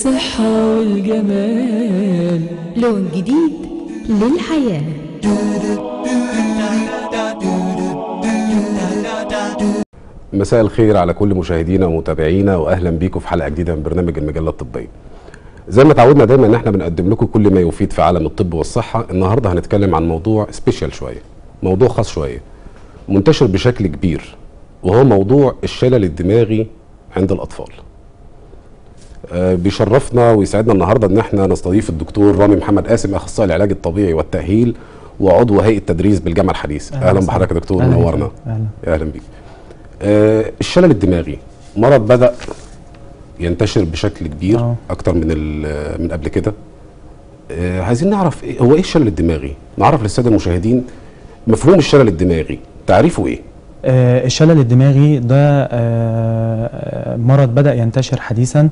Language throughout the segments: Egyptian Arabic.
الصحة والجمال لون جديد للحياة مساء الخير على كل مشاهدينا ومتابعينا واهلا بيكم في حلقه جديده من برنامج المجله الطبيه. زي ما تعودنا دايما ان احنا بنقدم لكم كل ما يفيد في عالم الطب والصحه، النهارده هنتكلم عن موضوع سبيشال شويه، موضوع خاص شويه. منتشر بشكل كبير وهو موضوع الشلل الدماغي عند الاطفال. آه، بيشرفنا ويسعدنا النهارده ان احنا نستضيف الدكتور رامي محمد قاسم اخصائي العلاج الطبيعي والتاهيل وعضو هيئه تدريس بالجامعه الحديث. اهلا وسهلا. بحضرتك يا دكتور أهلا منورنا. بك. اهلا يا اهلا بيك. آه الشلل الدماغي مرض بدا ينتشر بشكل كبير آه. اكتر من ال- من قبل كده آه عايزين نعرف إيه هو ايه الشلل الدماغي نعرف للساده المشاهدين مفهوم الشلل الدماغي تعريفه ايه آه الشلل الدماغي ده آه آه، مرض بدأ ينتشر حديثا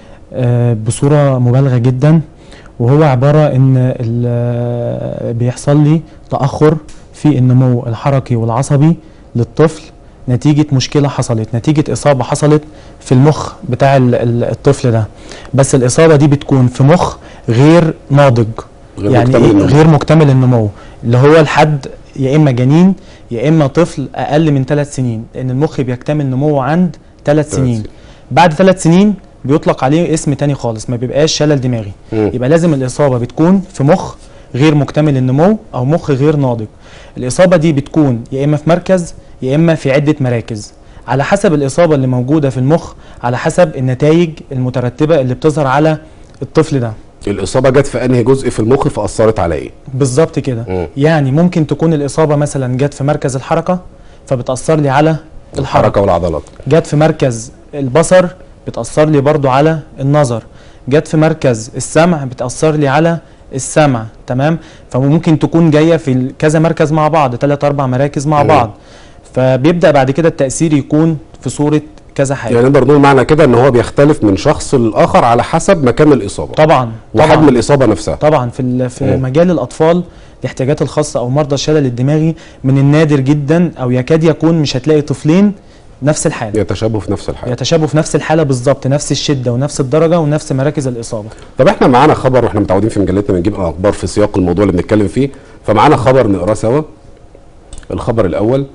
آه بصورة مبالغة جدا وهو عبارة ان ال- آه، بيحصل لي تأخر في النمو الحركي والعصبي للطفل نتيجة مشكلة حصلت نتيجة إصابة حصلت في المخ بتاع ال- ال- الطفل ده بس الإصابة دي بتكون في مخ غير ناضج غير يعني مكتمل إيه؟ النمو. غير مكتمل النمو اللي هو الحد يا اما جنين يا اما طفل اقل من ثلاث سنين لان المخ بيكتمل نموه عند ثلاث ثلاث سنين سنين. بعد ثلاث سنين بيطلق عليه اسم تاني خالص ما بيبقاش شلل دماغي مم. يبقى لازم الاصابه بتكون في مخ غير مكتمل النمو او مخ غير ناضج الاصابه دي بتكون يا اما في مركز يا اما في عده مراكز على حسب الاصابه اللي موجوده في المخ على حسب النتائج المترتبه اللي بتظهر على الطفل ده الاصابه جت في انهي جزء في المخ فاثرت على ايه بالظبط كده مم. يعني ممكن تكون الإصابة مثلا جت في مركز الحركة فبتأثر لي على الحركة الحركه والعضلات جت في مركز البصر بتأثر لي برضو على النظر جت في مركز السمع بتأثر لي على السمع تمام فممكن تكون جاية في ال- كذا مركز مع بعض ثلاث أربع مراكز مع مم. بعض فبيبدأ بعد كده التأثير يكون في صورة كذا حاجة يعني نقدر نقول معنى كده ان هو بيختلف من شخص للاخر على حسب مكان الاصابه طبعا وحجم طبعا الاصابه نفسها طبعا في ال- في مم. مجال الاطفال الاحتياجات الخاصه او مرضى الشلل الدماغي من النادر جدا او يكاد يكون مش هتلاقي طفلين نفس الحاله يتشابهوا في نفس الحاجه يتشابهوا في نفس الحاله بالظبط نفس الشده ونفس الدرجه ونفس مراكز الاصابه طب احنا معانا خبر واحنا متعودين في مجلتنا بنجيب اخبار في سياق الموضوع اللي بنتكلم فيه فمعانا خبر نقراه سوا الخبر الاول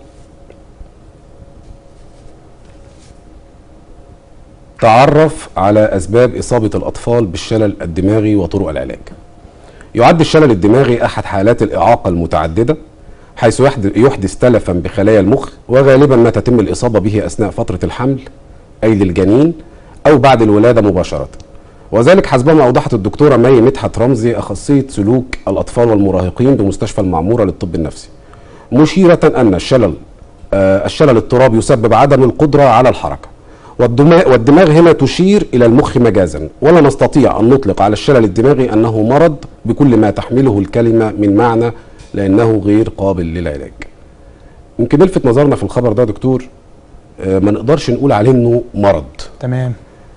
تعرف على اسباب اصابه الاطفال بالشلل الدماغي وطرق العلاج يعد الشلل الدماغي احد حالات الاعاقه المتعدده حيث يحد- يحدث تلفا بخلايا المخ وغالبا ما تتم الاصابه به اثناء فتره الحمل اي للجنين او بعد الولاده مباشره وذلك حسبما اوضحت الدكتوره مي مدحت رمزي اخصائيه سلوك الاطفال والمراهقين بمستشفى المعموره للطب النفسي مشيره ان الشلل آه الشلل الاضطرابي يسبب عدم القدره على الحركه والدماغ, والدماغ هنا تشير الى المخ مجازا ولا نستطيع ان نطلق على الشلل الدماغي انه مرض بكل ما تحمله الكلمه من معنى لانه غير قابل للعلاج يمكن نلفت نظرنا في الخبر ده يا دكتور آه ما نقدرش نقول عليه انه مرض تمام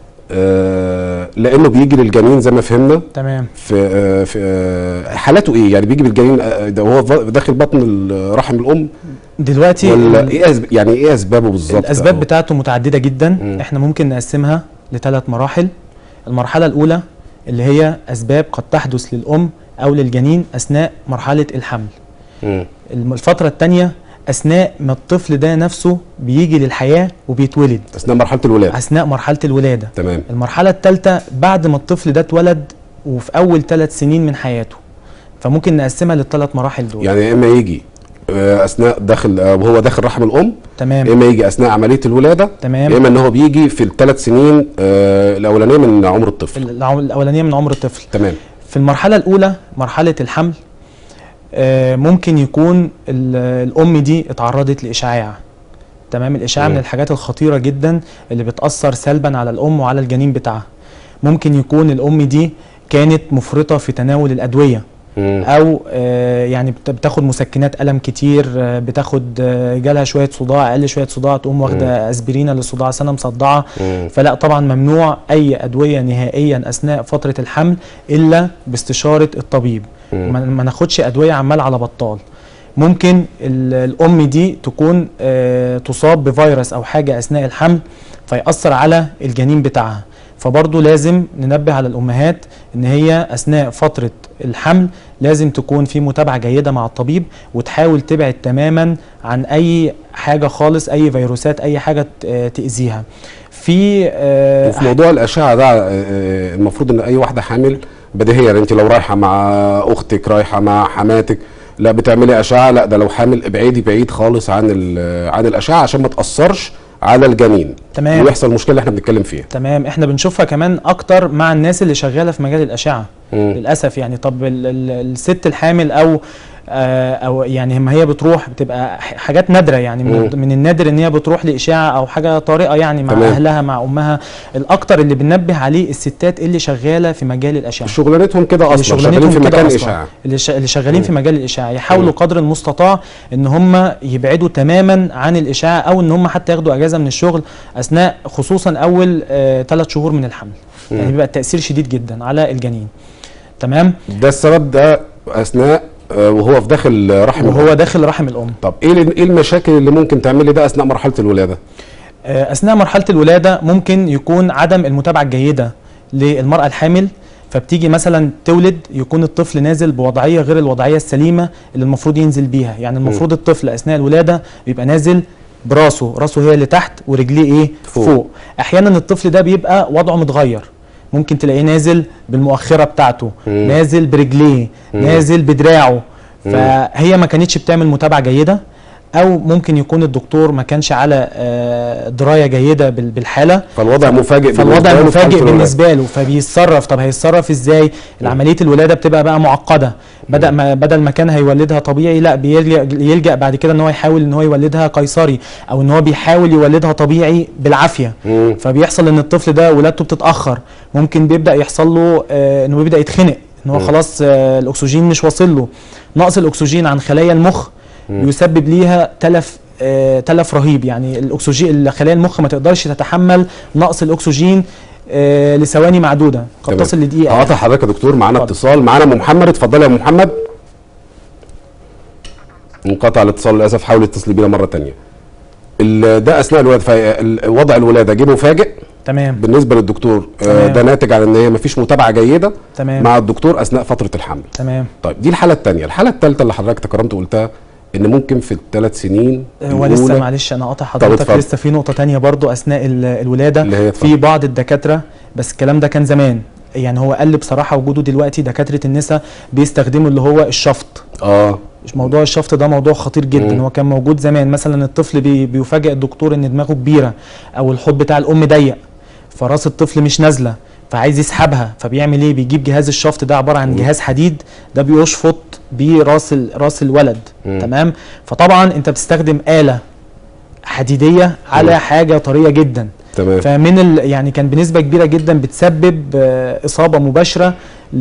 آه، لانه بيجي للجنين زي ما فهمنا تمام في آه، في آه، حالاته ايه يعني بيجي بالجنين آه، ده هو ف- داخل بطن ال- رحم الام دلوقتي ولا ال- ايه أسب... يعني ايه اسبابه بالظبط الاسباب أو- بتاعته متعدده جدا مم. احنا ممكن نقسمها لثلاث مراحل المرحله الاولى اللي هي اسباب قد تحدث للام او للجنين اثناء مرحله الحمل مم. الم- الفترة التانية أثناء ما الطفل ده نفسه بيجي للحياة وبيتولد اثناء مرحله الولاده أثناء مرحلة الولادة تمام المرحلة التالتة بعد ما الطفل ده اتولد وفي أول ثلاث سنين من حياته فممكن نقسمها للثلاث مراحل دول يعني يا اما يجي آه، اثناء داخل آه، وهو داخل رحم الام يا تمام اما يجي اثناء عمليه الولاده يا تمام اما ان هو بيجي في الثلاث سنين آه، الاولانيه من عمر الطفل الع- الأولانية من عمر الطفل تمام في المرحلة الأولى مرحلة الحمل آه، ممكن يكون ال- الأم دي اتعرضت لإشعاع تمام الإشعاع مم. من الحاجات الخطيرة جدا اللي بتأثر سلبا على الأم وعلى الجنين بتاعها ممكن يكون الأم دي كانت مفرطة في تناول الأدوية مم. أو آه، يعني بت- بتاخد مسكنات ألم كتير آه، بتاخد آه، جالها شوية صداع أقل شوية صداع تقوم واخدة أسبرينة للصداع سنة مصدعة مم. فلا طبعا ممنوع اي ادويه نهائيا اثناء فتره الحمل الا باستشاره الطبيب مم. ما ما ناخدش ادويه عمال على بطال ممكن ال- الام دي تكون آه، تصاب بفيروس او حاجه اثناء الحمل فيأثر على الجنين بتاعها فبرضه لازم ننبه على الامهات ان هي اثناء فتره الحمل لازم تكون في متابعه جيده مع الطبيب وتحاول تبعد تماما عن اي حاجه خالص اي فيروسات اي حاجه ت- آه، تاذيها في آه، وفي موضوع الاشعه ده آه، آه، المفروض ان اي واحده حامل بديهيا انت لو رايحه مع اختك رايحه مع حماتك لا بتعملي اشعه لا ده لو حامل ابعدي بعيد خالص عن ال- عن الاشعه عشان ما تاثرش على الجنين تمام. ويحصل المشكله اللي احنا بنتكلم فيها تمام احنا بنشوفها كمان اكتر مع الناس اللي شغاله في مجال الاشعه مم. للاسف يعني طب ال ال الست الحامل او آه او يعني ما هي بتروح بتبقى ح- حاجات نادره يعني من, مم. من النادر ان هي بتروح لاشاعه او حاجه طارئه يعني مع تمام. اهلها مع امها الاكتر اللي بننبه عليه الستات اللي شغاله في مجال الاشعه شغلانتهم كده اللي اصلا شغالين في كده مكان أصلاً. اشعاع اللي, ش... اللي شغالين مم. في مجال الاشعاع يحاولوا مم. قدر المستطاع ان هم يبعدوا تماما عن الاشعاع او ان هم حتى ياخدوا اجازه من الشغل اثناء خصوصا اول ثلاث شهور من الحمل يعني مم. بيبقى التاثير شديد جدا على الجنين تمام ده السبب ده اثناء آه، وهو في داخل رحم وهو الأم. داخل رحم الام طب ايه ال- ايه المشاكل اللي ممكن تعملي ده اثناء مرحله الولاده آه، اثناء مرحله الولاده ممكن يكون عدم المتابعه الجيده للمراه الحامل فبتيجي مثلا تولد يكون الطفل نازل بوضعيه غير الوضعيه السليمه اللي المفروض ينزل بيها يعني المفروض الطفل اثناء الولاده بيبقى نازل براسه راسه هي اللي تحت ورجليه ايه فوق. فوق, فوق. احيانا الطفل ده بيبقى وضعه متغير ممكن تلاقيه نازل بالمؤخره بتاعته مم. نازل برجليه مم. نازل بدراعه مم. فهي ما كانتش بتعمل متابعه جيده او ممكن يكون الدكتور ما كانش على آه، درايه جيده بال- بالحاله فالوضع مفاجئ فالوضع بالنسبة له في مفاجئ حالة الولادة. بالنسبه له فبيتصرف طب هيتصرف ازاي العمليه الولاده بتبقى بقى معقده بدا ما بدل ما كان هيولدها طبيعي لا بيلجا يلجا بعد كده ان هو يحاول ان هو يولدها قيصري او ان هو بيحاول يولدها طبيعي بالعافيه مم. فبيحصل ان الطفل ده ولادته بتتاخر ممكن بيبدا يحصل له آه انه بيبدا يتخنق ان هو مم. خلاص آه الاكسجين مش واصل له نقص الاكسجين عن خلايا المخ مم. يسبب ليها تلف آه تلف رهيب يعني الاكسجين خلايا المخ ما تقدرش تتحمل نقص الاكسجين آه لثواني معدوده قد تمام. تصل لدقيقه هقطع حضرتك يا دكتور معانا اتفضل. اتصال معانا ام محمد اتفضلي يا ام محمد انقطع الاتصال للاسف حاولي تتصلي بينا مره تانية ال- ده اثناء الولاده فوضع الولاده جه مفاجئ تمام بالنسبه للدكتور آه، تمام. ده ناتج عن ان هي مفيش متابعه جيده تمام مع الدكتور اثناء فتره الحمل تمام طيب دي الحاله الثانيه الحاله الثالثه اللي حضرتك تكرمت وقلتها ان ممكن في الثلاث سنين هو لسه الأولى معلش انا قاطع حضرتك اتفضل. لسه في نقطه تانية برضو اثناء ال- الولاده اللي هي في اتفضل. بعض الدكاتره بس الكلام ده كان زمان يعني هو قل بصراحه وجوده دلوقتي دكاتره النساء بيستخدموا اللي هو الشفط اه موضوع الشفط ده موضوع خطير جدا مم. هو كان موجود زمان مثلا الطفل بي بيفاجئ الدكتور ان دماغه كبيره او الحوض بتاع الام ضيق فراس الطفل مش نازله فعايز يسحبها فبيعمل ايه بيجيب جهاز الشفط ده عباره عن مم. جهاز حديد ده بيشفط بيه راس ال- راس الولد مم. تمام فطبعا انت بتستخدم آلة حديديه على مم. حاجه طريه جدا تمام فمن ال يعني كان بنسبه كبيره جدا بتسبب آه، اصابه مباشره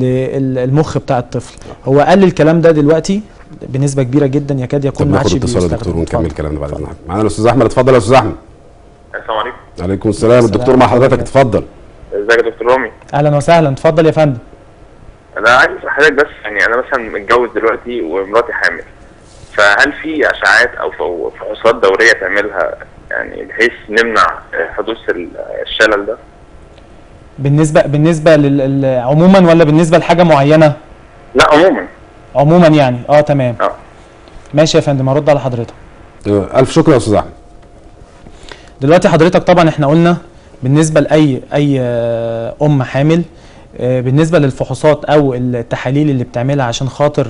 للمخ بتاع الطفل هو قل الكلام ده دلوقتي بنسبه كبيره جدا يكاد يكون طب ما عادش ناخد اتصال يا بيستخدم. دكتور ونكمل اتفضل. كلامنا بعد اذنك معانا الاستاذ احمد اتفضل يا استاذ احمد السلام عليكم عليكم السلام الدكتور مع حضرتك اتفضل ازيك يا دكتور رامي اهلا وسهلا اتفضل يا فندم انا عايز اسال حضرتك بس يعني انا مثلا متجوز دلوقتي ومراتي حامل فهل في اشعاعات او ف- فحوصات دوريه تعملها يعني بحيث نمنع حدوث ال- الشلل ده بالنسبه بالنسبه لل ال- عموما ولا بالنسبه لحاجه معينه لا عموما عموما يعني اه تمام اه ماشي يا فندم هرد على حضرتك آه، الف شكر يا استاذ احمد دلوقتي حضرتك طبعا احنا قلنا بالنسبه لاي اي آه، ام حامل آه، بالنسبه للفحوصات او التحاليل اللي بتعملها عشان خاطر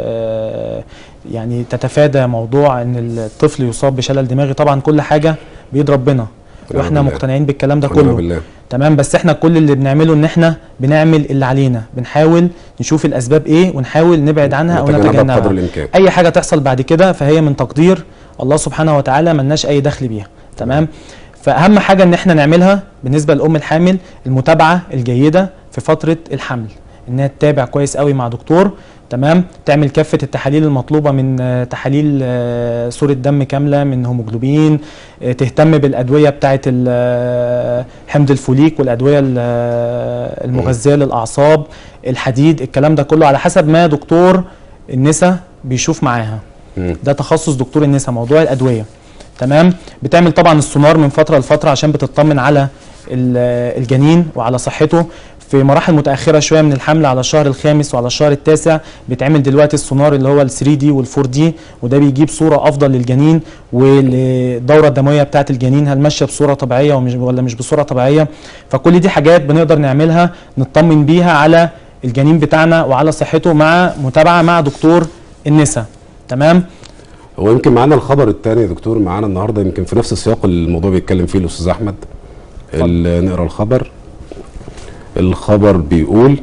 آه، يعني تتفادى موضوع ان الطفل يصاب بشلل دماغي طبعا كل حاجه بيد ربنا ونعم واحنا بالله. مقتنعين بالكلام ده ونعم كله بالله تمام بس احنا كل اللي بنعمله ان احنا بنعمل اللي علينا بنحاول نشوف الاسباب ايه ونحاول نبعد عنها او نتجنبها نتجنبها بقدر الامكان اي حاجه تحصل بعد كده فهي من تقدير الله سبحانه وتعالى ملناش اي دخل بيها تمام فاهم حاجه ان احنا نعملها بالنسبه للام الحامل المتابعه الجيده في فتره الحمل انها تتابع كويس قوي مع دكتور تمام تعمل كافه التحاليل المطلوبه من آه، تحاليل آه، صوره دم كامله من هيموجلوبين آه، تهتم بالادويه بتاعه ال- آه، حمض الفوليك والادويه ال- آه، المغذيه للاعصاب الحديد الكلام ده كله على حسب ما دكتور النساء بيشوف معاها مم. ده تخصص دكتور النساء موضوع الادويه تمام بتعمل طبعا السونار من فتره لفتره عشان بتطمن على ال- الجنين وعلى صحته في مراحل متاخره شويه من الحمل على الشهر الخامس وعلى الشهر التاسع بيتعمل دلوقتي السونار اللي هو ال 3 دي وال 4 دي وده بيجيب صوره افضل للجنين والدوره الدمويه بتاعه الجنين هل ماشيه بصوره طبيعيه ومش ولا مش بصوره طبيعيه فكل دي حاجات بنقدر نعملها نطمن بيها على الجنين بتاعنا وعلى صحته مع متابعه مع دكتور النساء تمام هو يمكن معانا الخبر الثاني يا دكتور معانا النهارده يمكن في نفس السياق اللي الموضوع بيتكلم فيه الاستاذ احمد ال- نقرا الخبر الخبر بيقول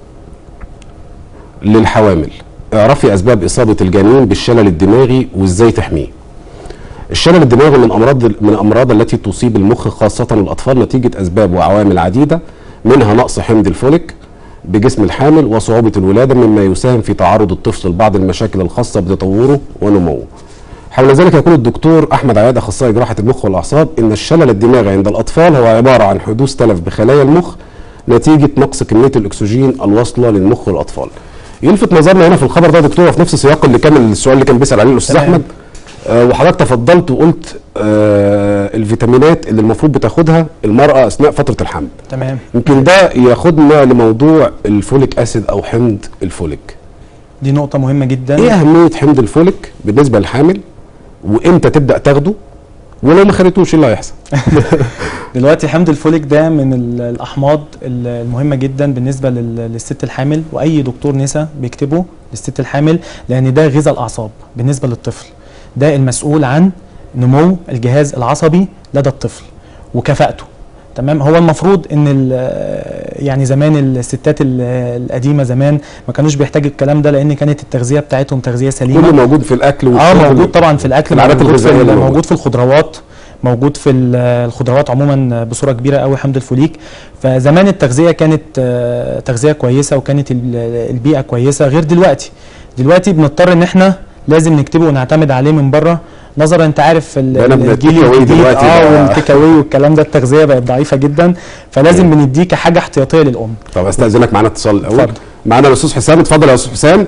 للحوامل اعرفي اسباب اصابه الجنين بالشلل الدماغي وازاي تحميه الشلل الدماغي من امراض من الامراض التي تصيب المخ خاصه الاطفال نتيجه اسباب وعوامل عديده منها نقص حمض الفوليك بجسم الحامل وصعوبه الولاده مما يساهم في تعرض الطفل لبعض المشاكل الخاصه بتطوره ونموه حول ذلك يقول الدكتور احمد عياد اخصائي جراحه المخ والاعصاب ان الشلل الدماغي عند الاطفال هو عباره عن حدوث تلف بخلايا المخ نتيجه نقص كميه الاكسجين الواصله للمخ والاطفال يلفت نظرنا هنا في الخبر ده يا دكتور في نفس السياق اللي كان السؤال اللي كان بيسال عليه الاستاذ تمام. احمد آه وحضرتك تفضلت وقلت آه الفيتامينات اللي المفروض بتاخدها المراه اثناء فتره الحمل تمام يمكن ده ياخدنا لموضوع الفوليك اسيد او حمض الفوليك دي نقطه مهمه جدا ايه اهميه حمض الفوليك بالنسبه للحامل وامتى تبدا تاخده ولو ما خدتوش ايه اللي هيحصل دلوقتي حمض الفوليك ده من ال- الاحماض ال- المهمه جدا بالنسبه لل- للست الحامل واي دكتور نساء بيكتبه للست الحامل لان ده غذاء الاعصاب بالنسبه للطفل ده المسؤول عن نمو الجهاز العصبي لدى الطفل وكفاءته تمام هو المفروض ان ال- يعني زمان الستات ال- القديمه زمان ما كانوش بيحتاجوا الكلام ده لان كانت التغذيه بتاعتهم تغذيه سليمه كله موجود في الاكل اه والشرب موجود وال- طبعا في الاكل العادات موجود في الغذائية ال- اللي موجودة. موجود في الخضروات موجود في ال- الخضروات عموما بصوره كبيره قوي حمض الفوليك فزمان التغذيه كانت آه، تغذيه كويسه وكانت ال- البيئه كويسه غير دلوقتي دلوقتي بنضطر ان احنا لازم نكتبه ونعتمد عليه من بره نظرا انت عارف ال- بقينا بنتيك الجيل أواي الجديد دلوقتي اه بقى. والتيك اواي والكلام ده التغذيه بقت ضعيفه جدا فلازم بنديه كحاجه احتياطيه للام طب استاذنك معانا اتصال الاول اتفضل. معانا الاستاذ حسام اتفضل يا استاذ حسام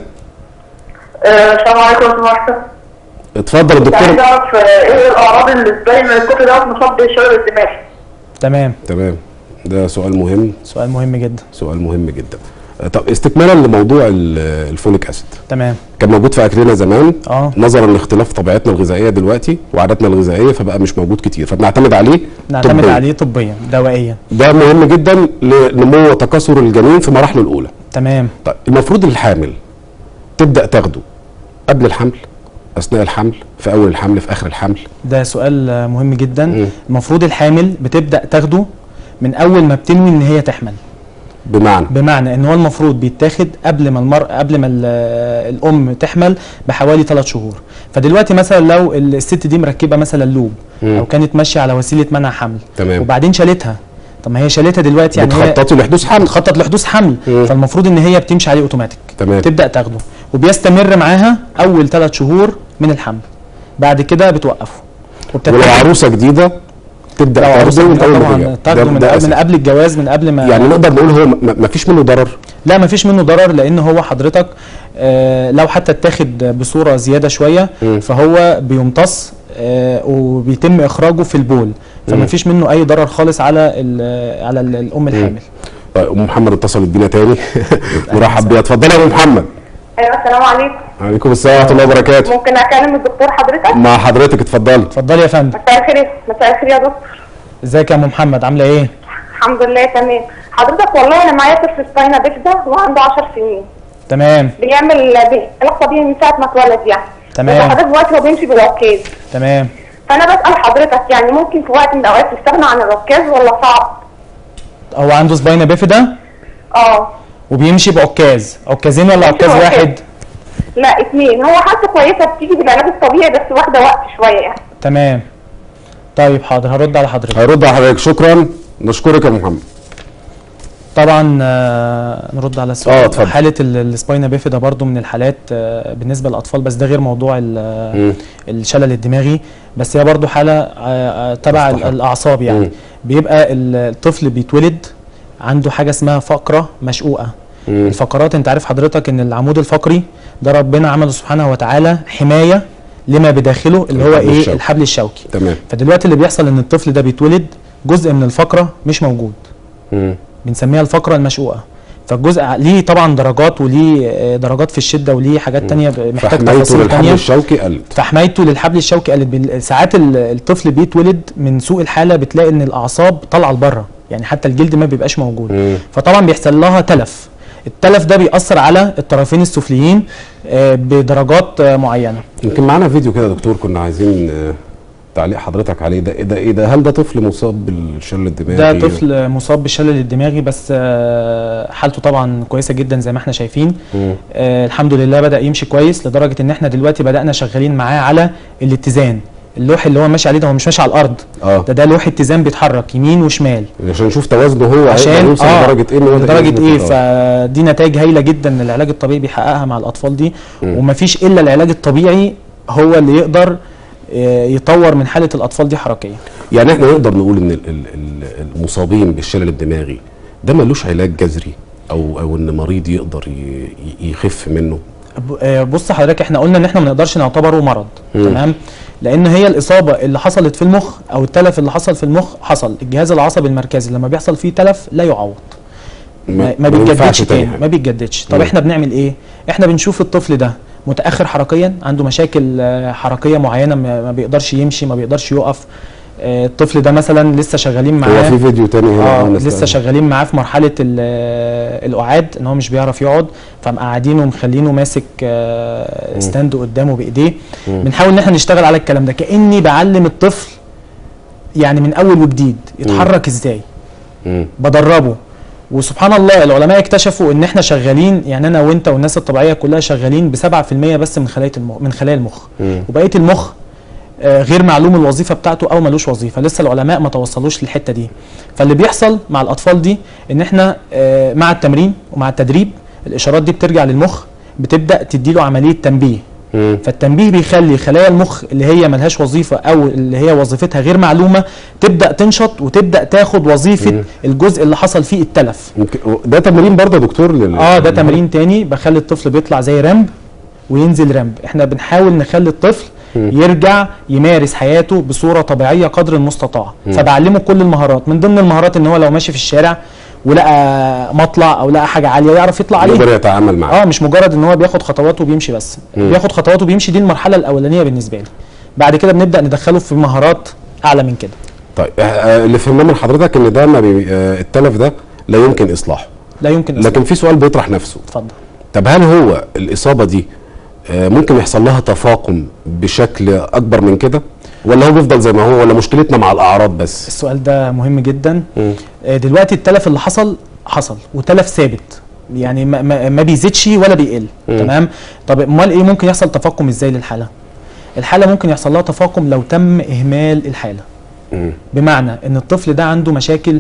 السلام عليكم يا استاذ اتفضل كنت عايز الدكتور اعرف آه، ايه الاعراض اللي تبين ان الطفل دوت مصاب بالشلل الدماغي تمام تمام ده سؤال مهم سؤال مهم جدا سؤال مهم جدا آه، طب استكمالا لموضوع ال- الفوليك اسيد تمام كان موجود في اكلنا زمان اه نظرا لاختلاف طبيعتنا الغذائيه دلوقتي وعاداتنا الغذائيه فبقى مش موجود كتير فبنعتمد عليه نعتمد طبيا. عليه طبيا دوائيا ده مهم جدا لنمو وتكاثر الجنين في مراحله الاولى تمام طيب المفروض الحامل تبدا تاخده قبل الحمل اثناء الحمل في اول الحمل في اخر الحمل ده سؤال آه، مهم جدا مم. المفروض الحامل بتبدا تاخده من اول ما بتنوي ان هي تحمل بمعنى بمعنى ان هو المفروض بيتاخد قبل ما المرأة قبل ما ال- الام تحمل بحوالي 3 شهور فدلوقتي مثلا لو الست دي مركبه مثلا لوب مم. او كانت ماشيه على وسيله منع حمل تمام وبعدين شالتها طب ما هي شالتها دلوقتي يعني هي بتخططي لحدوث حمل بتخطط لحدوث حمل مم. فالمفروض ان هي بتمشي عليه اوتوماتيك تمام تبدا تاخده وبيستمر معاها اول 3 شهور من الحمل بعد كده بتوقفه ولو وبتتبع عروسه جديده تبدا لو عروسه تاخده من جديدة اول ما طبعا هي. تاخده ده- من, ده قبل- أساسي. من قبل الجواز من قبل ما يعني نقدر نقول هو ما فيش منه ضرر لا مفيش منه ضرر لان هو حضرتك آه لو حتى اتاخد بصوره زياده شويه مم. فهو بيمتص آه وبيتم اخراجه في البول فما مم. فيش منه اي ضرر خالص على ال على ال الام الحامل طيب ام محمد اتصلت بينا تاني نرحب بيها اتفضلي يا ام محمد ايوه السلام عليكم عليكم السلام ورحمه الله وبركاته ممكن اكلم الدكتور حضرتك مع حضرتك اتفضلي اتفضلي يا فندم مساء الخير مساء الخير يا دكتور ازيك يا ام محمد عامله ايه الحمد لله تمام حضرتك والله انا معايا طفل سباينا بيفدا وعنده 10 سنين تمام بيعمل علاقه طبيعي من ساعه ما اتولد يعني تمام. وحضرتك دلوقتي هو بيمشي بالعكاز تمام فانا بسال حضرتك يعني ممكن في وقت من الاوقات تستغنى عن العكاز ولا صعب؟ هو عنده سباينا بيفيدا اه وبيمشي بعكاز عكازين ولا عكاز بعكاز. واحد لا اتنين هو حالته كويسه بتيجي بالعلاج الطبيعي بس واخده وقت شويه يعني تمام طيب حاضر هرد على حضرتك هيرد على حضرتك شكرا نشكرك يا محمد طبعا آه، نرد على آه، السؤال اتفضل. حاله ال- السباينا بيفيدا برضو من الحالات آه، بالنسبه للاطفال بس ده غير موضوع ال- مم. الشلل الدماغي بس هي برضو حاله آه، آه، تبع ال- مستحب. الاعصاب يعني مم. بيبقى ال- الطفل بيتولد عنده حاجه اسمها فقره مشقوقه مم. الفقرات انت عارف حضرتك ان العمود الفقري ده ربنا عمله سبحانه وتعالى حمايه لما بداخله اللي هو الحبل ايه الشوكي. الحبل الشوكي تمام فدلوقتي اللي بيحصل ان الطفل ده بيتولد جزء من الفقره مش موجود مم. بنسميها الفقره المشقوقه فالجزء ليه طبعا درجات وليه آه، درجات في الشده وليه حاجات تانية ب- محتاج فحمايته تفاصيل للحبل تانية الشوكي قلت فحمايته للحبل الشوكي قلت بال- ساعات ال- الطفل بيتولد من سوء الحاله بتلاقي ان الاعصاب طالعه لبره يعني حتى الجلد ما بيبقاش موجود مم. فطبعا بيحصل لها تلف التلف ده بيأثر على الطرفين السفليين آه، بدرجات آه، معينه يمكن معانا فيديو كده يا دكتور كنا عايزين آه، تعليق حضرتك عليه ده ايه ده ايه ده هل ده طفل مصاب بالشلل الدماغي ده طفل مصاب بالشلل الدماغي بس آه، حالته طبعا كويسه جدا زي ما احنا شايفين مم. آه، الحمد لله بدأ يمشي كويس لدرجه ان احنا دلوقتي بدأنا شغالين معاه على الاتزان اللوح اللي هو ماشي عليه ده هو مش ماشي على الارض اه ده ده لوح اتزان بيتحرك يمين وشمال عشان نشوف توازنه هو هيقدر عشان يوصل لدرجه ايه إن هو ده لدرجه يظبط ايه الأرض. فدي نتائج هايله جدا العلاج الطبيعي بيحققها مع الاطفال دي مم. ومفيش الا العلاج الطبيعي هو اللي يقدر آه، يطور من حاله الاطفال دي حركيا يعني احنا نقدر نقول ان ال- ال- ال- المصابين بالشلل الدماغي ده ملوش علاج جذري او او ان مريض يقدر ي- ي- يخف منه ب- آه، بص حضرتك احنا قلنا ان احنا ما نقدرش نعتبره مرض مم. تمام لان هي الاصابه اللي حصلت في المخ او التلف اللي حصل في المخ حصل الجهاز العصبي المركزي لما بيحصل فيه تلف لا يعوض ما, ما ينفعش بيتجددش تاني تاني حاجة. ما بيتجددش طب مم. احنا بنعمل ايه احنا بنشوف الطفل ده متاخر حركيا عنده مشاكل آه، حركيه معينه ما ما بيقدرش يمشي ما بيقدرش يقف آه، الطفل ده مثلا لسه شغالين هو معاه في فيديو تاني هنا اه آه، لسه نستنى. شغالين معاه في مرحله ال- آه، القعاد ان هو مش بيعرف يقعد فمقعدينه ومخلينه ماسك آه، مم. ستاند قدامه بايديه مم. بنحاول ان احنا نشتغل على الكلام ده كاني بعلم الطفل يعني من اول وجديد يتحرك ازاي مم. بدربه وسبحان الله العلماء اكتشفوا ان احنا شغالين يعني انا وانت والناس الطبيعيه كلها شغالين ب 7% بس من خلايا المخ من خلايا المخ مم. وبقيه المخ آه، غير معلوم الوظيفه بتاعته او ملوش وظيفه لسه العلماء ما توصلوش للحته دي فاللي بيحصل مع الاطفال دي ان احنا آه، مع التمرين ومع التدريب الاشارات دي بترجع للمخ بتبدا تديله عمليه تنبيه مم. فالتنبيه بيخلي خلايا المخ اللي هي ملهاش وظيفه او اللي هي وظيفتها غير معلومه تبدا تنشط وتبدا تاخد وظيفه مم. الجزء اللي حصل فيه التلف يمكن ده تمرين برضه يا دكتور لل... اه ده تمرين تاني بخلي الطفل بيطلع زي رامب وينزل رامب احنا بنحاول نخلي الطفل مم. يرجع يمارس حياته بصوره طبيعيه قدر المستطاع مم. فبعلمه كل المهارات من ضمن المهارات ان هو لو ماشي في الشارع ولقى مطلع او لقى حاجه عاليه يعرف يطلع عليها يقدر يتعامل معاه اه مش مجرد ان هو بياخد خطوات وبيمشي بس مم. بياخد خطوات وبيمشي دي المرحله الاولانيه بالنسبه لي بعد كده بنبدا ندخله في مهارات اعلى من كده طيب آه، آه، اللي فهمناه من حضرتك ان ده ما بي... آه، التلف ده لا يمكن اصلاحه لا يمكن لكن في سؤال بيطرح نفسه اتفضل طب هل هو الاصابه دي آه، ممكن يحصل لها تفاقم بشكل اكبر من كده ولا هو بيفضل زي ما هو ولا مشكلتنا مع الاعراض بس السؤال ده مهم جدا مم. آه، دلوقتي التلف اللي حصل حصل وتلف ثابت يعني ما, ما, ما بيزيدش ولا بيقل مم. تمام طب امال ايه ممكن يحصل تفاقم ازاي للحاله الحاله ممكن يحصل لها تفاقم لو تم اهمال الحاله مم. بمعنى ان الطفل ده عنده مشاكل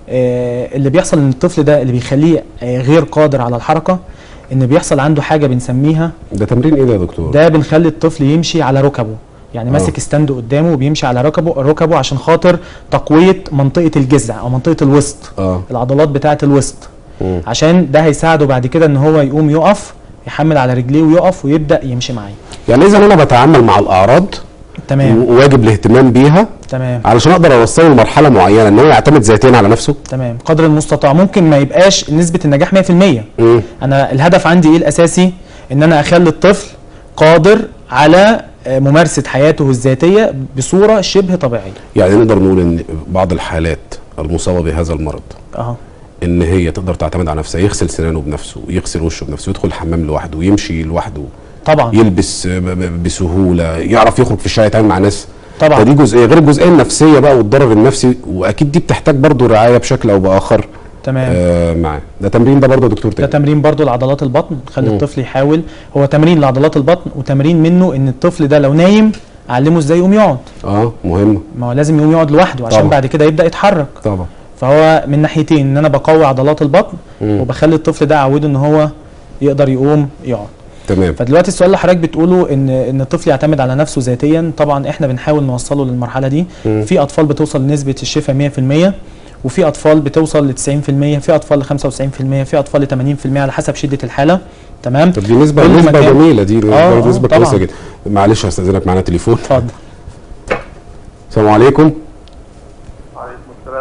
آه، اللي بيحصل ان الطفل ده اللي بيخليه آه، غير قادر على الحركه ان بيحصل عنده حاجه بنسميها ده تمرين ايه ده يا دكتور ده بنخلي الطفل يمشي على ركبه يعني آه. ماسك ستاند قدامه وبيمشي على ركبه ركبه عشان خاطر تقويه منطقه الجذع او منطقه الوسط اه العضلات بتاعه الوسط مم. عشان ده هيساعده بعد كده ان هو يقوم يقف يحمل على رجليه ويقف ويبدا يمشي معايا يعني اذا انا بتعامل مع الاعراض تمام وواجب الاهتمام بيها تمام علشان اقدر اوصله لمرحله معينه ان هو يعتمد ذاتيا على نفسه تمام قدر المستطاع ممكن ما يبقاش نسبه النجاح 100% مم. انا الهدف عندي ايه الاساسي ان انا اخلي الطفل قادر على آه، ممارسه حياته الذاتيه بصوره شبه طبيعيه يعني نقدر نقول ان بعض الحالات المصابه بهذا المرض اه ان هي تقدر تعتمد على نفسها يغسل سنانه بنفسه يغسل وشه بنفسه يدخل الحمام لوحده يمشي لوحده طبعا يلبس ب- ب- بسهوله يعرف يخرج في الشارع يتعامل مع ناس طبعا. فدي جزئيه غير الجزئيه النفسيه بقى والضرر النفسي واكيد دي بتحتاج برضو رعايه بشكل او باخر تمام آه معاه ده تمرين ده برضو يا دكتور ده تاني تمرين برضو لعضلات البطن خلي مم. الطفل يحاول هو تمرين لعضلات البطن وتمرين منه ان الطفل ده لو نايم اعلمه ازاي يقوم يقعد اه مهمه ما هو لازم يقوم يقعد لوحده عشان طبعا. بعد كده يبدا يتحرك طبعا فهو من ناحيتين ان انا بقوي عضلات البطن مم. وبخلي الطفل ده اعوده ان هو يقدر يقوم يقعد تمام فدلوقتي السؤال اللي حضرتك بتقوله ان ان الطفل يعتمد على نفسه ذاتيا طبعا احنا بنحاول نوصله للمرحله دي مم. في اطفال بتوصل لنسبه الشفاء 100% وفي اطفال بتوصل ل 90% في اطفال ل 95% في اطفال ل 80% على حسب شده الحاله تمام طب دي نسبه كل نسبه مكان- جميله دي آه، آه، نسبه طبعاً. كويسه جدا معلش هستاذنك معانا تليفون اتفضل السلام عليكم وعليكم السلام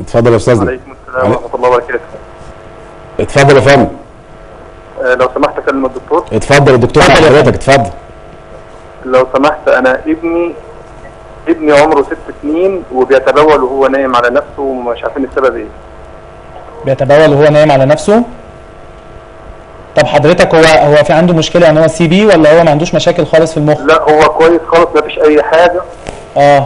اتفضل يا استاذنا عليكم السلام ورحمه الله وبركاته اتفضل يا فندم آه، لو سمحت اكلم الدكتور اتفضل الدكتور اتفضل يا حضرتك اتفضل لو سمحت انا ابني ابني عمره ست سنين وبيتبول وهو نايم على نفسه ومش عارفين السبب ايه بيتبول وهو نايم على نفسه طب حضرتك هو هو في عنده مشكله ان هو سي بي ولا هو ما عندوش مشاكل خالص في المخ لا هو كويس خالص ما فيش اي حاجه اه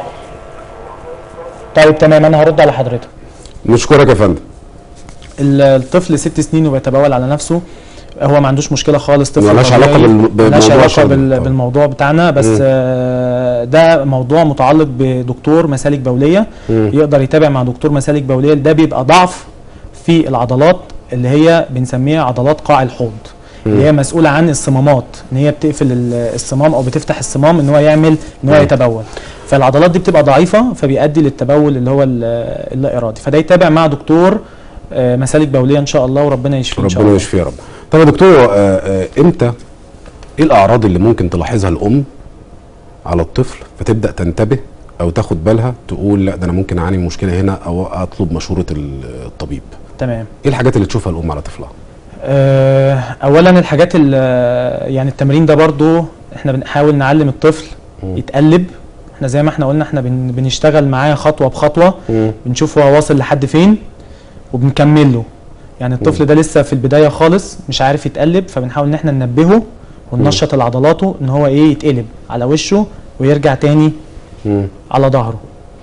طيب تمام انا هرد على حضرتك نشكرك يا فندم ال- الطفل ست سنين وبيتبول على نفسه هو ما عندوش مشكله خالص طفل ملهاش طبيعي. علاقة بالم- ملهاش بموضوع علاقه الشرب. بال- آه. بالموضوع بتاعنا بس مم. آه، ده موضوع متعلق بدكتور مسالك بوليه مم. يقدر يتابع مع دكتور مسالك بوليه ده بيبقى ضعف في العضلات اللي هي بنسميها عضلات قاع الحوض اللي هي مسؤوله عن الصمامات ان هي بتقفل ال- الصمام او بتفتح الصمام ان هو يعمل ان هو مم. يتبول فالعضلات دي بتبقى ضعيفه فبيؤدي للتبول اللي هو ال- اللا ارادي فده يتابع مع دكتور آه، مسالك بوليه ان شاء الله وربنا يشفيه ان شاء ربنا الله يشفيه يا رب طب يا دكتور آه، آه، امتى ايه الاعراض اللي ممكن تلاحظها الام على الطفل فتبدا تنتبه او تاخد بالها تقول لا ده انا ممكن اعاني من مشكله هنا او اطلب مشوره ال- الطبيب تمام ايه الحاجات اللي تشوفها الام على طفلها آه، اولا الحاجات ال- يعني التمرين ده برضو احنا بنحاول نعلم الطفل مم. يتقلب احنا زي ما احنا قلنا احنا بن بنشتغل معاه خطوه بخطوه بنشوف هو واصل لحد فين وبنكمل له يعني الطفل ده لسه في البدايه خالص مش عارف يتقلب فبنحاول ان احنا ننبهه وننشط العضلاته ان هو ايه يتقلب على وشه ويرجع تاني مم. على ظهره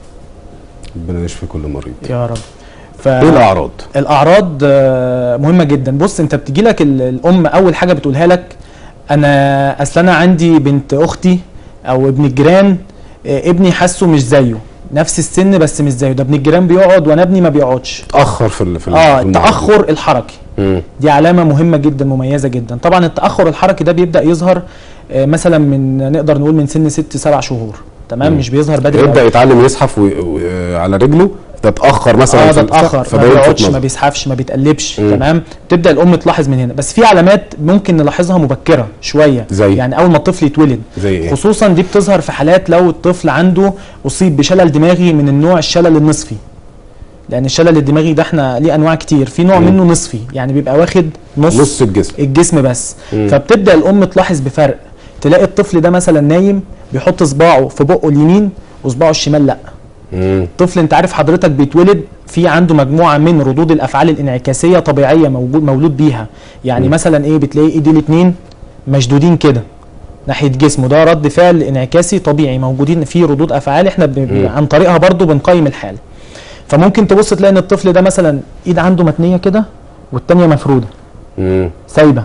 ربنا يشفي كل مريض يا رب ف... ايه الاعراض الاعراض آه، مهمه جدا بص انت بتجي لك ال- الام اول حاجه بتقولها لك انا اصل انا عندي بنت اختي او ابن الجيران آه، ابني حاسه مش زيه نفس السن بس مش زيه ده ابن الجيران بيقعد وانا ابني ما بيقعدش تاخر في ال- في ال- اه في الموضوع. التاخر الحركي مم. دي علامه مهمه جدا مميزه جدا طبعا التاخر الحركي ده بيبدا يظهر آه، مثلا من نقدر نقول من سن ست سبع شهور تمام مم. مش بيظهر بدري يبدا أوي. يتعلم يزحف و... و... على رجله ده اتاخر مثلا اه في ده البتاع، اتاخر ما فده يلفت بيقعدش ما نظر. بيزحفش ما بيتقلبش مم. تمام تبدا الام تلاحظ من هنا بس في علامات ممكن نلاحظها مبكره شويه زي؟ يعني اول ما الطفل يتولد زي ايه خصوصا دي بتظهر في حالات لو الطفل عنده اصيب بشلل دماغي من النوع الشلل النصفي لان الشلل الدماغي ده احنا ليه انواع كتير في نوع مم. منه نصفي يعني بيبقى واخد نص, نص الجسم الجسم بس مم. فبتبدا الام تلاحظ بفرق تلاقي الطفل ده مثلا نايم بيحط صباعه في بقه اليمين وصباعه الشمال لا مم. الطفل انت عارف حضرتك بيتولد في عنده مجموعه من ردود الافعال الانعكاسيه طبيعيه موجود مولود بيها يعني مم. مثلا ايه بتلاقي ايدي الاثنين مشدودين كده ناحيه جسمه ده رد فعل انعكاسي طبيعي موجودين فيه ردود افعال احنا ب... ب- مم. عن طريقها برضو بنقيم الحاله فممكن تبص تلاقي ان الطفل ده مثلا ايد عنده متنيه كده والتانيه مفروده مم. سايبه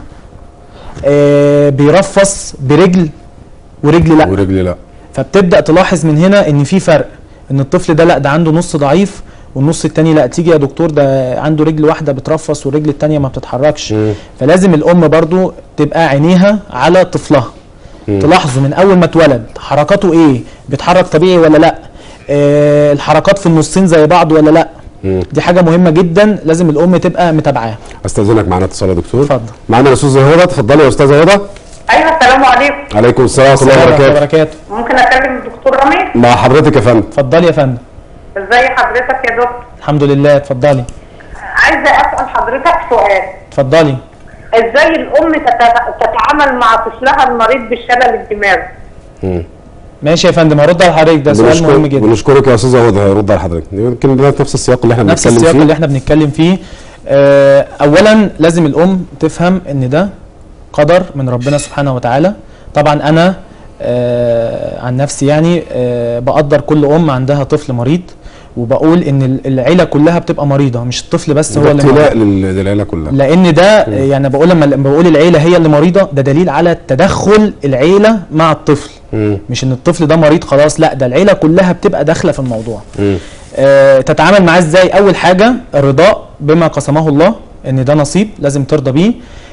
آه بيرفص برجل ورجل لا ورجلي لا فبتبدا تلاحظ من هنا ان في فرق ان الطفل ده لا ده عنده نص ضعيف والنص التاني لا تيجي يا دكتور ده عنده رجل واحده بترفص والرجل التانيه ما بتتحركش مم. فلازم الام برضو تبقى عينيها على طفلها مم. تلاحظه من اول ما اتولد حركاته ايه بيتحرك طبيعي ولا لا آه الحركات في النصين زي بعض ولا لا مم. دي حاجه مهمه جدا لازم الام تبقى متابعاها استاذنك معانا اتصال يا دكتور اتفضل معانا الاستاذه هدى اتفضلي يا استاذه هدى ايوه السلام عليكم عليكم السلام ورحمه الله السلام ورحمة وبركاته وبركاته ممكن اكلم الدكتور رامي مع حضرتك يا فندم اتفضلي يا فندم ازي حضرتك يا دكتور الحمد لله اتفضلي عايزه اسال حضرتك سؤال اتفضلي ازاي الام تت- تتعامل مع طفلها المريض بالشلل الدماغي مم. ماشي يا فندم هرد على حضرتك ده سؤال بنشكر- مهم جدا بنشكرك يا استاذه هدى هيرد على حضرتك يمكن ده نفس السياق اللي احنا نفس بنتكلم السياق فيه اللي احنا بنتكلم فيه آه، اولا لازم الام تفهم ان ده قدر من ربنا سبحانه وتعالى طبعا انا آه، عن نفسي يعني آه، بقدر كل ام عندها طفل مريض وبقول ان ال- العيله كلها بتبقى مريضه مش الطفل بس هو ده اللي مريض ابتلاء لل- للعيله كلها لان ده يعني بقول لما لما بقول العيله هي اللي مريضه ده دليل على تدخل العيله مع الطفل مم. مش ان الطفل ده مريض خلاص لا ده العيله كلها بتبقى داخله في الموضوع مم. آه، تتعامل معاه ازاي اول حاجه الرضاء بما قسمه الله ان ده نصيب لازم ترضى بيه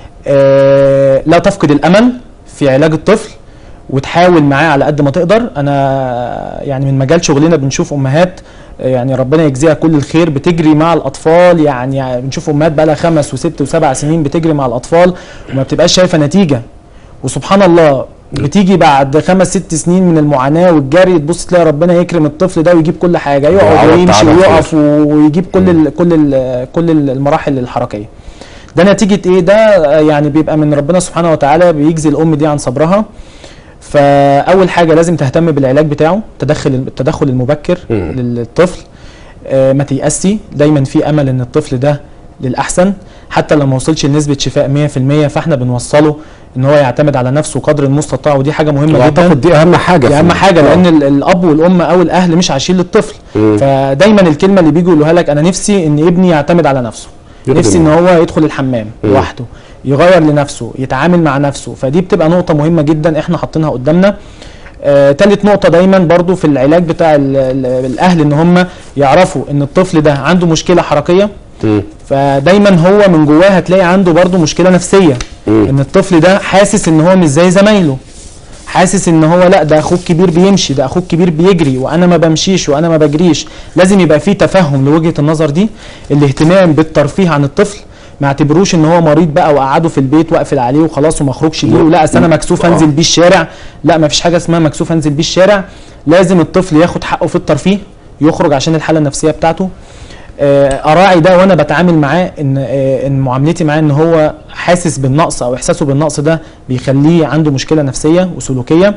آه، لا تفقد الامل في علاج الطفل وتحاول معاه على قد ما تقدر انا يعني من مجال شغلنا بنشوف امهات آه، يعني ربنا يجزيها كل الخير بتجري مع الاطفال يعني بنشوف امهات بقى لها خمس وست وسبع سنين بتجري مع الاطفال وما بتبقاش شايفه نتيجه وسبحان الله بتيجي بعد خمس ست سنين من المعاناه والجري تبص تلاقي ربنا يكرم الطفل ده ويجيب كل حاجه يقعد ويعوض ويمشي تعبك ويقف ويجيب كل ال كل ال كل ال- المراحل الحركيه ده نتيجه ايه ده آه، يعني بيبقى من ربنا سبحانه وتعالى بيجزي الام دي عن صبرها فاول حاجه لازم تهتم بالعلاج بتاعه تدخل التدخل المبكر مم. للطفل آه، ما تيأسي دايما في امل ان الطفل ده للاحسن حتى لو ما وصلش لنسبه شفاء 100% فاحنا بنوصله ان هو يعتمد على نفسه قدر المستطاع ودي حاجه مهمه جدا واعتقد دي اهم حاجه دي في اهم ال- حاجه آه. لان ال- الاب والام او الاهل مش عايشين للطفل مم. فدايما الكلمه اللي بيجوا يقولوها لك انا نفسي ان ابني يعتمد على نفسه يخدم نفسي ان نفسه. هو يدخل الحمام مم. لوحده يغير لنفسه يتعامل مع نفسه فدي بتبقى نقطه مهمه جدا احنا حاطينها قدامنا آه، تالت نقطة دايما برضو في العلاج بتاع ال- ال- الأهل إن هم يعرفوا إن الطفل ده عنده مشكلة حركية مم. فدايما هو من جواه هتلاقي عنده برضو مشكلة نفسية مم. ان الطفل ده حاسس ان هو مش زي زمايله حاسس ان هو لا ده اخوك كبير بيمشي ده اخوك كبير بيجري وانا ما بمشيش وانا ما بجريش لازم يبقى في تفهم لوجهة النظر دي الاهتمام بالترفيه عن الطفل ما اعتبروش ان هو مريض بقى وقعده في البيت واقفل عليه وخلاص وما اخرجش بيه ولا اصل انا مكسوف انزل بيه الشارع لا ما فيش حاجه اسمها مكسوف انزل بيه الشارع لازم الطفل ياخد حقه في الترفيه يخرج عشان الحاله النفسيه بتاعته آه، اراعي ده وانا بتعامل معاه ان آه، ان معاملتي معاه ان هو حاسس بالنقص او احساسه بالنقص ده بيخليه عنده مشكله نفسيه وسلوكيه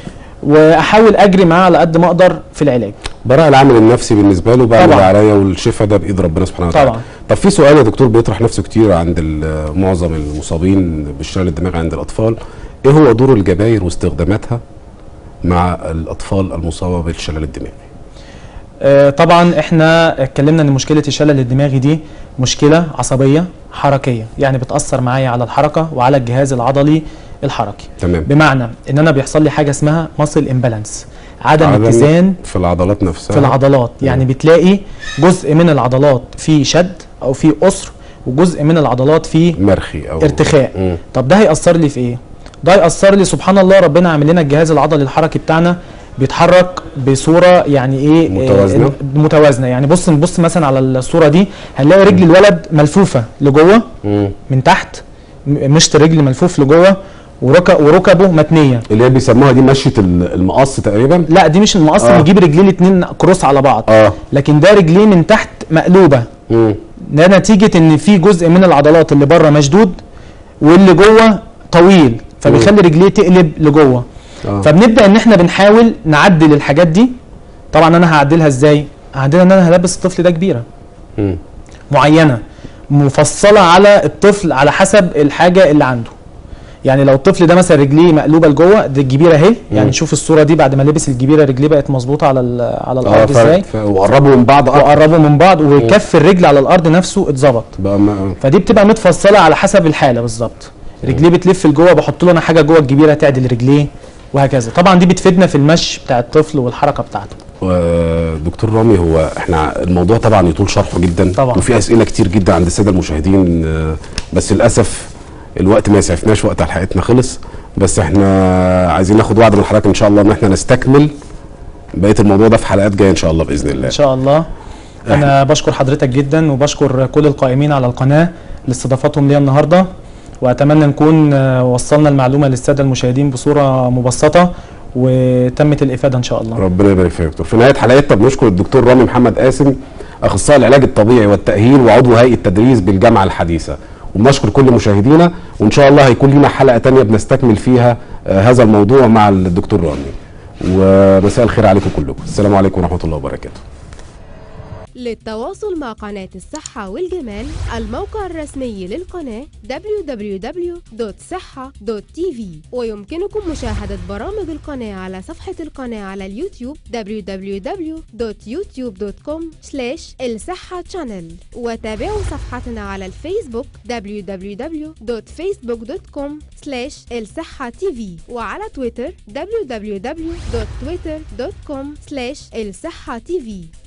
واحاول اجري معاه على قد ما اقدر في العلاج براء العامل النفسي بالنسبه له بعمل طبعاً. اللي عليا والشفاء ده بايد ربنا سبحانه وتعالى طبعاً. طب في سؤال يا دكتور بيطرح نفسه كتير عند ال- معظم المصابين بالشلل الدماغي عند الاطفال ايه هو دور الجباير واستخداماتها مع الاطفال المصابه بالشلل الدماغي آه، طبعا احنا اتكلمنا ان مشكله الشلل الدماغي دي مشكله عصبيه حركيه يعني بتاثر معايا على الحركه وعلى الجهاز العضلي الحركي تمام بمعنى ان انا بيحصل لي حاجه اسمها ماسل امبالانس عدم عدم اتزان في العضلات نفسها في العضلات يعني بتلاقي جزء من العضلات فيه شد او فيه قصر وجزء من العضلات فيه مرخي او ارتخاء مم. طب ده هيأثر لي في ايه ده هيأثر لي سبحان الله ربنا عامل لنا الجهاز العضلي الحركي بتاعنا بيتحرك بصوره يعني ايه متوازنة. آه، متوازنه يعني بص نبص مثلا على الصوره دي هنلاقي رجل الولد ملفوفه لجوه مم. من تحت م- مشط الرجل ملفوف لجوه ورك- وركبه متنيه اللي هي بيسموها دي مشيه ال- المقص تقريبا لا دي مش المقص آه. نجيب رجليه الاتنين كروس على بعض اه لكن ده رجليه من تحت مقلوبه مم. ده نتيجه ان في جزء من العضلات اللي بره مشدود واللي جوه طويل فبيخلي رجليه تقلب لجوه آه. فبنبدا ان احنا بنحاول نعدل الحاجات دي طبعا انا هعدلها ازاي هعدلها ان انا هلبس الطفل ده كبيره مم. معينه مفصله على الطفل على حسب الحاجه اللي عنده يعني لو الطفل ده مثلا رجليه مقلوبه لجوه دي الجبيره اهي يعني مم. نشوف الصوره دي بعد ما لبس الجبيره رجليه بقت مظبوطه على ال- على اه الارض ازاي ف- ف- وقربوا من بعض اكتر وقربوا من بعض وكف الرجل على الارض نفسه اتظبط بقى ما- فدي بتبقى متفصله على حسب الحاله بالظبط رجليه بتلف لجوه بحط له انا حاجه جوه الجبيره تعدل رجليه وهكذا طبعا دي بتفيدنا في المشي بتاع الطفل والحركه بتاعته دكتور رامي هو احنا الموضوع طبعا يطول شرحه جدا طبعاً. وفي اسئله كتير جدا عند الساده المشاهدين آه، بس للاسف الوقت ما يسعفناش وقت حلقتنا خلص بس احنا عايزين ناخد وعد من حضرتك ان شاء الله ان احنا نستكمل بقيه الموضوع ده في حلقات جايه ان شاء الله باذن الله ان شاء الله انا بشكر حضرتك جدا وبشكر كل القائمين على القناه لاستضافتهم ليا النهارده واتمنى نكون آه، وصلنا المعلومه للساده المشاهدين بصوره مبسطه وتمت الافاده ان شاء الله ربنا يبارك فيك يا دكتور في نهايه حلقتنا بنشكر الدكتور رامي محمد قاسم اخصائي العلاج الطبيعي والتاهيل وعضو هيئه التدريس بالجامعه الحديثه وبنشكر كل مشاهدينا وان شاء الله هيكون لنا حلقه تانية بنستكمل فيها آه، هذا الموضوع مع الدكتور رامي ومساء الخير عليكم كلكم السلام عليكم ورحمه الله وبركاته للتواصل مع قناة الصحة والجمال الموقع الرسمي للقناة www.صحة.tv ويمكنكم مشاهدة برامج القناة على صفحة القناة على اليوتيوب www.youtube.com الصحة channel وتابعوا صفحتنا على الفيسبوك www.facebook.com الصحة tv وعلى تويتر www.twitter.com الصحة tv